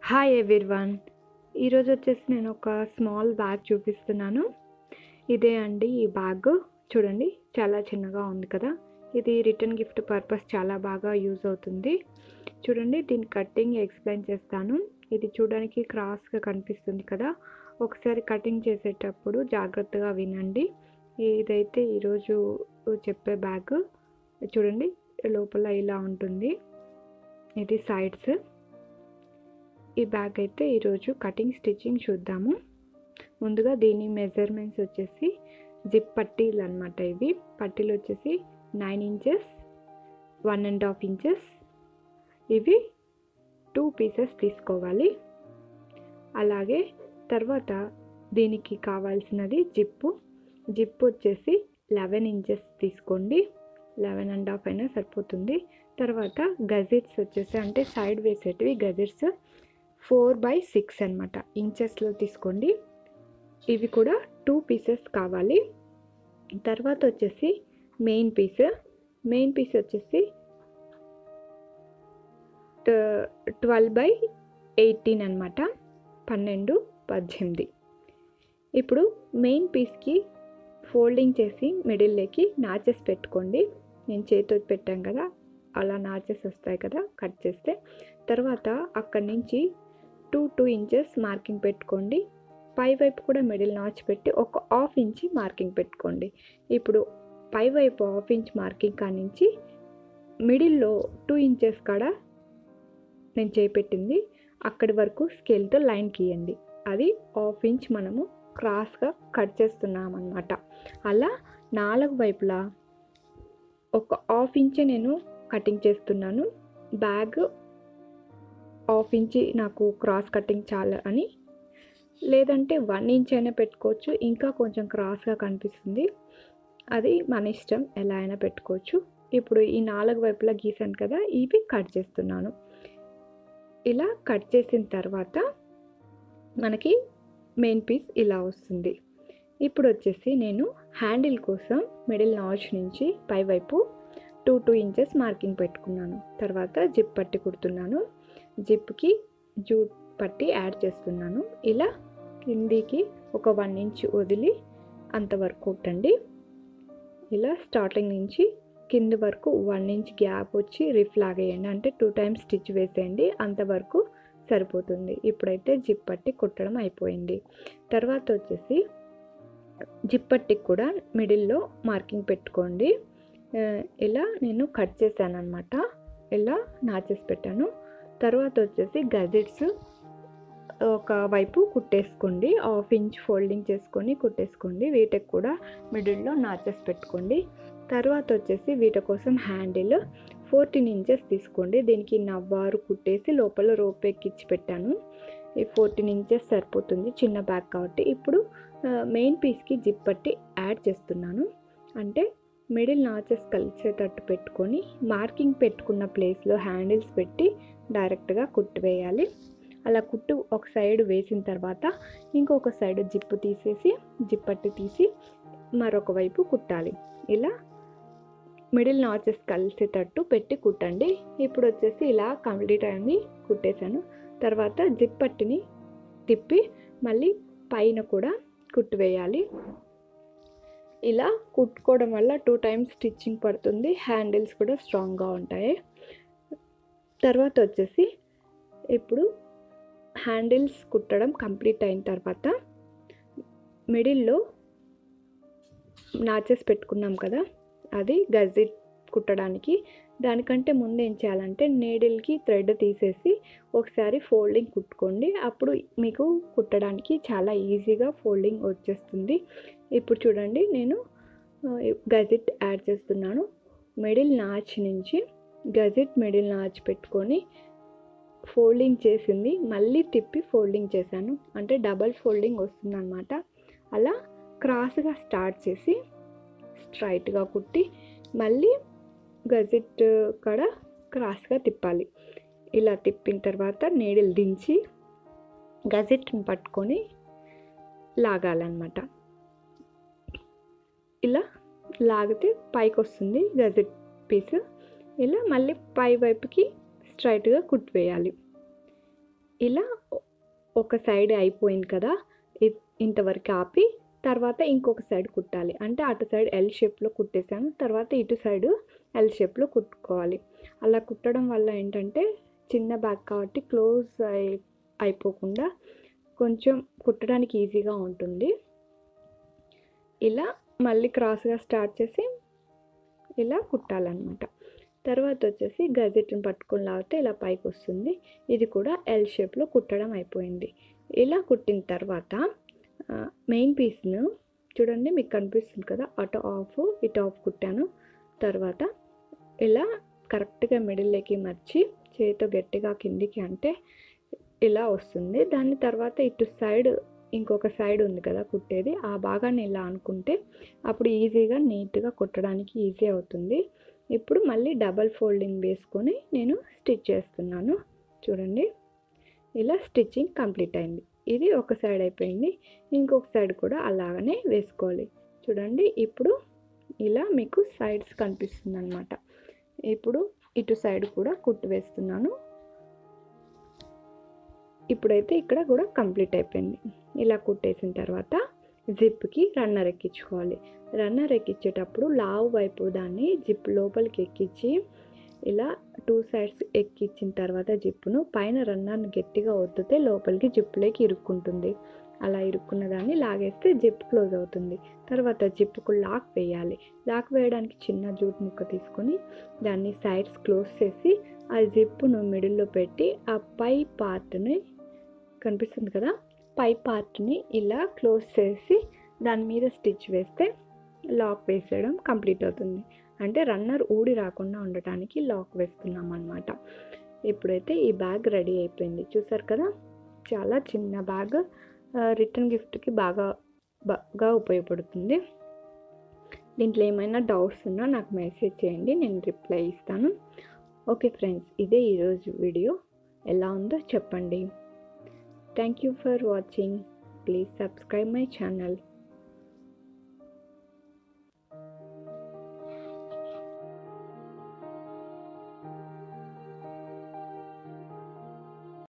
hi everyone ఈరోజు వచ్చేసి నేను ఒక స్మాల్ బ్యాగ్ చూపిస్తున్నాను ఇదే అండి ఈ బ్యాగ్ చూడండి చాలా చిన్నగా ఉంది కదా ఇది రిటర్న్ గిఫ్ట్ పర్పస్ చాలా బాగా యూజ్ అవుతుంది చూడండి దీని కటింగ్ ఎక్స్ప్లెయిన్ చేస్తాను ఇది చూడడానికి క్రాస్గా కనిపిస్తుంది కదా ఒకసారి కటింగ్ చేసేటప్పుడు జాగ్రత్తగా వినండి ఇదైతే ఈరోజు చెప్పే బ్యాగ్ చూడండి లోపల ఇలా ఉంటుంది ఇది సైడ్స్ ఈ బ్యాగ్ అయితే ఈరోజు కటింగ్ స్టిచ్చింగ్ చూద్దాము ముందుగా దీని మెజర్మెంట్స్ వచ్చేసి జిప్ పట్టీలు అనమాట ఇవి పట్టీలు వచ్చేసి nine inches one and half inches ఇవి టూ పీసెస్ తీసుకోవాలి అలాగే తర్వాత దీనికి కావాల్సినది జిప్పు జిప్ వచ్చేసి లెవెన్ ఇంచెస్ తీసుకోండి లెవెన్ అండ్ హాఫ్ అయినా సరిపోతుంది తర్వాత గజెట్స్ వచ్చేసి అంటే సైడ్ వేసేటివి గజెట్స్ ఫోర్ బై సిక్స్ అనమాట ఇంచెస్లో తీసుకోండి ఇవి కూడా టూ పీసెస్ కావాలి తర్వాత వచ్చేసి మెయిన్ పీస్ మెయిన్ పీస్ వచ్చేసి ట్వెల్వ్ బై ఎయిటీన్ అనమాట పన్నెండు పద్దెనిమిది ఇప్పుడు మెయిన్ పీస్కి ఫోల్డింగ్ చేసి మిడిల్లోకి నాచెస్ పెట్టుకోండి నేను చేతితో పెట్టాం కదా అలా నాచెస్ వస్తాయి కదా కట్ చేస్తే తర్వాత అక్కడి నుంచి టూ టూ ఇంచెస్ మార్కింగ్ పెట్టుకోండి పై వైపు కూడా మిడిల్ నాచ్ పెట్టి ఒక హాఫ్ ఇంచ్ మార్కింగ్ పెట్టుకోండి ఇప్పుడు పై వైపు హాఫ్ ఇంచ్ మార్కింగ్ కానించి మిడిల్లో టూ ఇంచెస్ కాడ నేను చేపెట్టింది అక్కడి వరకు స్కేల్తో లైన్ గీయండి అది హాఫ్ ఇంచ్ మనము క్రాస్గా కట్ చేస్తున్నాం అనమాట అలా నాలుగు వైపులా ఒక హాఫ్ ఇంచే నేను కటింగ్ చేస్తున్నాను బ్యాగ్ హాఫ్ ఇంచి నాకు క్రాస్ కటింగ్ చాలా అని లేదంటే వన్ ఇంచ్ అయినా పెట్టుకోవచ్చు ఇంకా కొంచెం క్రాస్గా కనిపిస్తుంది అది మన ఇష్టం ఎలా అయినా పెట్టుకోవచ్చు ఇప్పుడు ఈ నాలుగు వైపులా గీసాను కదా ఇవి కట్ చేస్తున్నాను ఇలా కట్ చేసిన తర్వాత మనకి మెయిన్ పీస్ ఇలా వస్తుంది ఇప్పుడు వచ్చేసి నేను హ్యాండిల్ కోసం మిడిల్ నాచ్ నుంచి పై వైపు టూ టూ ఇంచెస్ మార్కింగ్ పెట్టుకున్నాను తర్వాత జిప్ పట్టి కుడుతున్నాను జిప్కి జూట్ పట్టి యాడ్ చేస్తున్నాను ఇలా కిందికి ఒక వన్ ఇంచ్ వదిలి అంతవరకు కుట్టండి ఇలా స్టార్టింగ్ నుంచి కింది వరకు వన్ ఇంచ్ గ్యాప్ వచ్చి రిఫ్ లాగేయండి అంటే టూ టైమ్స్ స్టిచ్ వేసేయండి అంతవరకు సరిపోతుంది ఇప్పుడైతే జిప్ పట్టి కుట్టడం అయిపోయింది తర్వాత వచ్చేసి జిప్ పట్టికి కూడా మిడిల్లో మార్కింగ్ పెట్టుకోండి ఇలా నేను కట్ చేశాను అనమాట ఇలా నాచెస్ పెట్టాను తర్వాత వచ్చేసి గజెట్స్ ఒక వైపు కుట్టేసుకోండి హాఫ్ ఇంచ్ ఫోల్డింగ్ చేసుకొని కుట్టేసుకోండి వీటికి కూడా మిడిల్లో నాచెస్ పెట్టుకోండి తర్వాత వచ్చేసి వీటి కోసం హ్యాండిల్ ఫోర్టీన్ ఇంచెస్ తీసుకోండి దీనికి నవ్వారు కుట్టేసి లోపల రోప్ ఎక్కించి పెట్టాను ఈ ఫోర్టీన్ ఇంచెస్ సరిపోతుంది చిన్న బ్యాగ్ కాబట్టి ఇప్పుడు మెయిన్ పీస్కి జిప్ పట్టి యాడ్ చేస్తున్నాను అంటే మిడిల్ నాచెస్ కలిసేటట్టు పెట్టుకొని మార్కింగ్ పెట్టుకున్న ప్లేస్లో హ్యాండిల్స్ పెట్టి డైరెక్ట్గా కుట్టు వేయాలి అలా కుట్టు ఒక సైడ్ వేసిన తర్వాత ఇంకొక సైడ్ జిప్పు తీసేసి జిప్పట్టి తీసి మరొక వైపు కుట్టాలి ఇలా మిడిల్ నాచెస్ కలిసేటట్టు పెట్టి కుట్టండి ఇప్పుడు వచ్చేసి ఇలా కంప్లీట్ అయింది కుట్టేశాను తర్వాత జిప్ పట్టిని తిప్పి మళ్ళీ పైన కూడా కుట్టు వేయాలి ఇలా కుట్టుకోవడం వల్ల టూ టైమ్స్ స్టిచ్చింగ్ పడుతుంది హ్యాండిల్స్ కూడా స్ట్రాంగ్గా ఉంటాయి తర్వాత వచ్చేసి ఇప్పుడు హ్యాండిల్స్ కుట్టడం కంప్లీట్ అయిన తర్వాత మిడిల్లో నాచెస్ పెట్టుకున్నాం కదా అది గజిట్ కుట్టడానికి దానికంటే ముందు ఏం చేయాలంటే నీడిల్కి థ్రెడ్ తీసేసి ఒకసారి ఫోల్డింగ్ కుట్టుకోండి అప్పుడు మీకు కుట్టడానికి చాలా ఈజీగా ఫోల్డింగ్ వచ్చేస్తుంది ఇప్పుడు చూడండి నేను గజిట్ యాడ్ చేస్తున్నాను మిడిల్ నాచ్ నుంచి గజిట్ మిడిల్ నాచ్ పెట్టుకొని ఫోల్డింగ్ చేసింది మళ్ళీ తిప్పి ఫోల్డింగ్ చేశాను అంటే డబల్ ఫోల్డింగ్ వస్తుందన్నమాట అలా క్రాస్గా స్టార్ట్ చేసి స్ట్రైట్గా కుట్టి మళ్ళీ గజిట్ కాడ క్రాస్గా తిప్పాలి ఇలా తిప్పిన తర్వాత నీడిల్ దించి గజిట్ని పట్టుకొని లాగాలన్నమాట ఇలా లాగితే పైకి వస్తుంది గజిట్ పీస్ ఇలా మళ్ళీ పై వైపుకి స్ట్రైట్గా కుట్టివేయాలి ఇలా ఒక సైడ్ అయిపోయింది కదా ఇ- ఇంతవరకు ఆపి తర్వాత ఇంకొక సైడ్ కుట్టాలి అంటే అటు సైడ్ ఎల్ షేప్లో కుట్టేసాను తర్వాత ఇటు సైడ్ ఎల్ షేప్లో కుట్టుకోవాలి అలా కుట్టడం వల్ల ఏంటంటే చిన్న బ్యాగ్ కాబట్టి క్లోజ్ అయి అయిపోకుండా కొంచెం కుట్టడానికి ఈజీగా ఉంటుంది ఇలా మళ్ళీ క్రాస్గా స్టార్ట్ చేసి ఇలా కుట్టాలన్నమాట తర్వాత వచ్చేసి గజెట్ని పట్టుకొని లాగితే ఇలా పైకి వస్తుంది ఇది కూడా ఎల్ షేప్లో కుట్టడం అయిపోయింది ఇలా కుట్టిన తర్వాత మెయిన్ పీస్ను చూడండి మీకు కనిపిస్తుంది కదా అటు ఆఫ్ ఇటు ఆఫ్ కుట్టాను తర్వాత ఇలా కరెక్ట్గా మిడిల్లోకి మర్చి చేతితో గట్టిగా కిందికి అంటే ఇలా వస్తుంది దాని తర్వాత ఇటు సైడ్ ఇంకొక సైడ్ ఉంది కదా కుట్టేది ఆ భాగాన్ని ఇలా అనుకుంటే అప్పుడు ఈజీగా నీట్గా కుట్టడానికి ఈజీ అవుతుంది ఇప్పుడు మళ్ళీ డబల్ ఫోల్డింగ్ వేసుకొని నేను స్టిచ్ చేస్తున్నాను చూడండి ఇలా స్టిచ్చింగ్ కంప్లీట్ అయింది ఇది ఒక సైడ్ అయిపోయింది ఇంకొక సైడ్ కూడా అలాగనే వేసుకోవాలి చూడండి ఇప్పుడు ఇలా మీకు సైడ్స్ కనిపిస్తుంది అనమాట ఇప్పుడు ఇటు సైడ్ కూడా కుట్టు వేస్తున్నాను ఇప్పుడైతే ఇక్కడ కూడా కంప్లీట్ అయిపోయింది ఇలా కుట్టేసిన తర్వాత జిప్కి రన్నర్ ఎక్కించుకోవాలి రన్నర్ ఎక్కించేటప్పుడు లావు వైపు దాన్ని జిప్ లోపలికి ఎక్కించి ఇలా టూ సైడ్స్ ఎక్కించిన తర్వాత జిప్పును పైన రన్నర్ని గట్టిగా ఒత్తితే లోపలికి జిప్పులోకి ఇరుక్కుంటుంది అలా ఇరుక్కున్న దాన్ని లాగేస్తే జిప్ క్లోజ్ అవుతుంది తర్వాత జిప్పుకు లాక్ వేయాలి లాక్ వేయడానికి చిన్న జూట్ ముక్క తీసుకొని దాన్ని సైడ్స్ క్లోజ్ చేసి ఆ జిప్పును మిడిల్లో పెట్టి ఆ పై పార్ట్ని కనిపిస్తుంది కదా పై పార్ట్ని ఇలా క్లోజ్ చేసి దాని మీద స్టిచ్ వేస్తే లాక్ వేసేయడం కంప్లీట్ అవుతుంది అంటే రన్నర్ ఊడి రాకుండా ఉండటానికి లాక్ వేస్తున్నాం అనమాట ఇప్పుడైతే ఈ బ్యాగ్ రెడీ అయిపోయింది చూసారు కదా చాలా చిన్న బ్యాగ్ రిటర్న్ గిఫ్ట్కి బాగా బాగా ఉపయోగపడుతుంది దీంట్లో ఏమైనా డౌట్స్ ఉన్నా నాకు మెసేజ్ చేయండి నేను రిప్లై ఇస్తాను ఓకే ఫ్రెండ్స్ ఇదే ఈరోజు వీడియో ఎలా ఉందో చెప్పండి thank you for watching please subscribe my channel